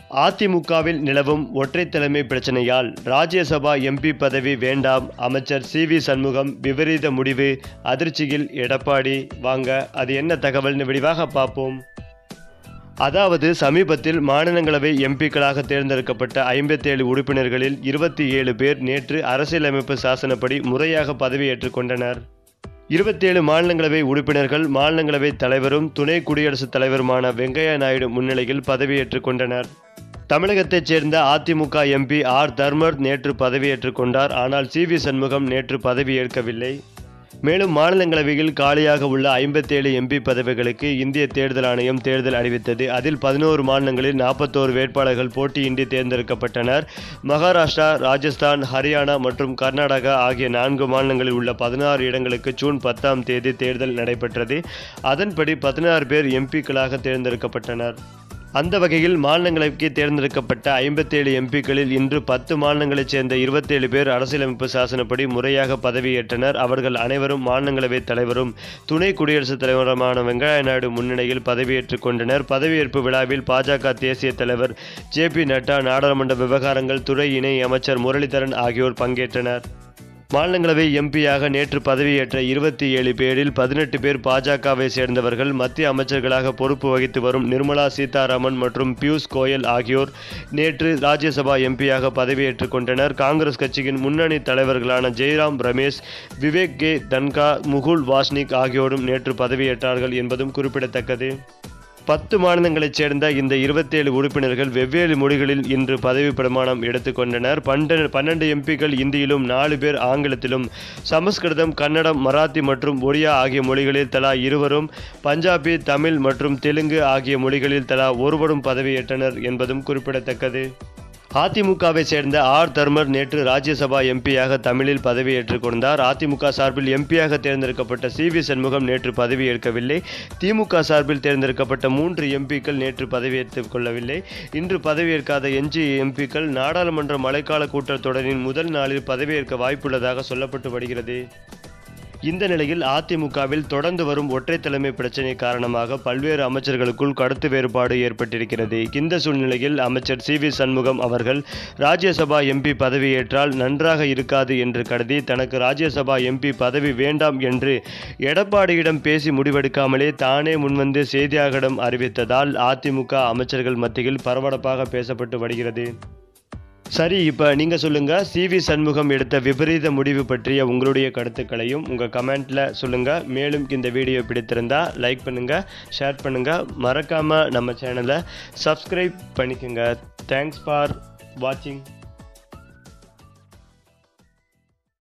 அதிமுகவில் நிலவும் ஒற்றை தலைமை பிரச்சனையால் ராஜ்யசபா எம்பி பதவி வேண்டாம் அமைச்சர் சி வி சண்முகம் விபரீத முடிவு அதிர்ச்சியில் எடப்பாடி வாங்க அது என்ன தகவல்னு விரிவாக பார்ப்போம் அதாவது சமீபத்தில் மாநிலங்களவை எம்பிக்களாக தேர்ந்தெடுக்கப்பட்ட ஐம்பத்தேழு உறுப்பினர்களில் இருபத்தி ஏழு பேர் நேற்று அரசியலமைப்பு சாசனப்படி முறையாக பதவியேற்றுக் கொண்டனர் இருபத்தேழு மாநிலங்களவை உறுப்பினர்கள் மாநிலங்களவை தலைவரும் துணை குடியரசுத் தலைவருமான வெங்கையா நாயுடு முன்னிலையில் பதவியேற்றுக் கொண்டனர் தமிழகத்தைச் சேர்ந்த அதிமுக எம்பி ஆர் தர்மர் நேற்று பதவியேற்றுக் கொண்டார் ஆனால் சி வி சண்முகம் நேற்று பதவியேற்கவில்லை மேலும் மாநிலங்களவையில் காலியாக உள்ள ஐம்பத்தேழு எம்பி பதவிகளுக்கு இந்திய தேர்தல் ஆணையம் தேர்தல் அறிவித்தது அதில் பதினோரு மாநிலங்களில் நாற்பத்தோரு வேட்பாளர்கள் போட்டியின்றி தேர்ந்தெடுக்கப்பட்டனர் மகாராஷ்டிரா ராஜஸ்தான் ஹரியானா மற்றும் கர்நாடகா ஆகிய நான்கு மாநிலங்களில் உள்ள பதினாறு இடங்களுக்கு ஜூன் பத்தாம் தேதி தேர்தல் நடைபெற்றது அதன்படி பதினாறு பேர் எம்பிக்களாக தேர்ந்தெடுக்கப்பட்டனர் அந்த வகையில் மாநிலங்களவைக்கு தேர்ந்தெடுக்கப்பட்ட ஐம்பத்தேழு எம்பிக்களில் இன்று பத்து மாநிலங்களைச் சேர்ந்த இருபத்தேழு பேர் அரசியலமைப்பு சாசனப்படி முறையாக பதவியேற்றனர் அவர்கள் அனைவரும் மாநிலங்களவைத் தலைவரும் துணை குடியரசுத் தலைவருமான வெங்கையா நாயுடு முன்னிலையில் பதவியேற்றுக் கொண்டனர் பதவியேற்பு விழாவில் பாஜக தேசிய தலைவர் ஜே பி நட்டா நாடாளுமன்ற விவகாரங்கள் துறை இணை அமைச்சர் முரளிதரன் ஆகியோர் பங்கேற்றனர் மாநிலங்களவை எம்பியாக நேற்று பதவியேற்ற இருபத்தி ஏழு பேரில் பதினெட்டு பேர் பாஜகவை சேர்ந்தவர்கள் மத்திய அமைச்சர்களாக பொறுப்பு வகித்து வரும் நிர்மலா சீதாராமன் மற்றும் பியூஷ் கோயல் ஆகியோர் நேற்று ராஜ்யசபா எம்பியாக பதவியேற்றுக் கொண்டனர் காங்கிரஸ் கட்சியின் முன்னணி தலைவர்களான ஜெய்ராம் ரமேஷ் விவேக் கே தன்கா முகுல் வாஸ்னிக் ஆகியோரும் நேற்று பதவியேற்றார்கள் என்பதும் குறிப்பிடத்தக்கது பத்து மாநிலங்களைச் சேர்ந்த இந்த இருபத்தேழு உறுப்பினர்கள் வெவ்வேறு மொழிகளில் இன்று பதவி பிரமாணம் எடுத்துக்கொண்டனர் பன்ன பன்னெண்டு எம்பிக்கள் இந்தியிலும் நாலு பேர் ஆங்கிலத்திலும் சமஸ்கிருதம் கன்னடம் மராத்தி மற்றும் ஒடியா ஆகிய மொழிகளில் தலா இருவரும் பஞ்சாபி தமிழ் மற்றும் தெலுங்கு ஆகிய மொழிகளில் தலா ஒருவரும் பதவியேற்றனர் என்பதும் குறிப்பிடத்தக்கது அதிமுகவை சேர்ந்த ஆர் தர்மர் நேற்று ராஜ்யசபா எம்பியாக தமிழில் பதவியேற்றுக் கொண்டார் அதிமுக சார்பில் எம்பியாக தேர்ந்தெடுக்கப்பட்ட சி வி சண்முகம் நேற்று பதவியேற்கவில்லை திமுக சார்பில் தேர்ந்தெடுக்கப்பட்ட மூன்று எம்பிக்கள் நேற்று பதவியேற்றுக் கொள்ளவில்லை இன்று பதவியேற்காத எஞ்சிய எம்பிக்கள் நாடாளுமன்ற மழைக்கால கூட்டத்தொடரின் முதல் நாளில் பதவியேற்க வாய்ப்புள்ளதாக சொல்லப்பட்டு வருகிறது இந்த நிலையில் அதிமுகவில் தொடர்ந்து வரும் ஒற்றை தலைமை பிரச்சினை காரணமாக பல்வேறு அமைச்சர்களுக்குள் கருத்து வேறுபாடு ஏற்பட்டிருக்கிறது இந்த சூழ்நிலையில் அமைச்சர் சி வி சண்முகம் அவர்கள் ராஜ்யசபா எம்பி பதவியேற்றால் நன்றாக இருக்காது என்று கருதி தனக்கு ராஜ்யசபா எம்பி பதவி வேண்டாம் என்று எடப்பாடியிடம் பேசி முடிவெடுக்காமலே தானே முன்வந்து செய்தியாளர்களிடம் அறிவித்ததால் அதிமுக அமைச்சர்கள் மத்தியில் பரபரப்பாக பேசப்பட்டு வருகிறது சரி இப்போ நீங்கள் சொல்லுங்கள் சிவி சண்முகம் எடுத்த விபரீத முடிவு பற்றிய உங்களுடைய கருத்துக்களையும் உங்கள் கமெண்ட்டில் சொல்லுங்கள் மேலும் இந்த வீடியோ பிடித்திருந்தா லைக் பண்ணுங்கள் ஷேர் பண்ணுங்கள் மறக்காமல் நம்ம சேனலை சப்ஸ்கிரைப் பண்ணிக்கோங்க தேங்க்ஸ் ஃபார் வாட்சிங்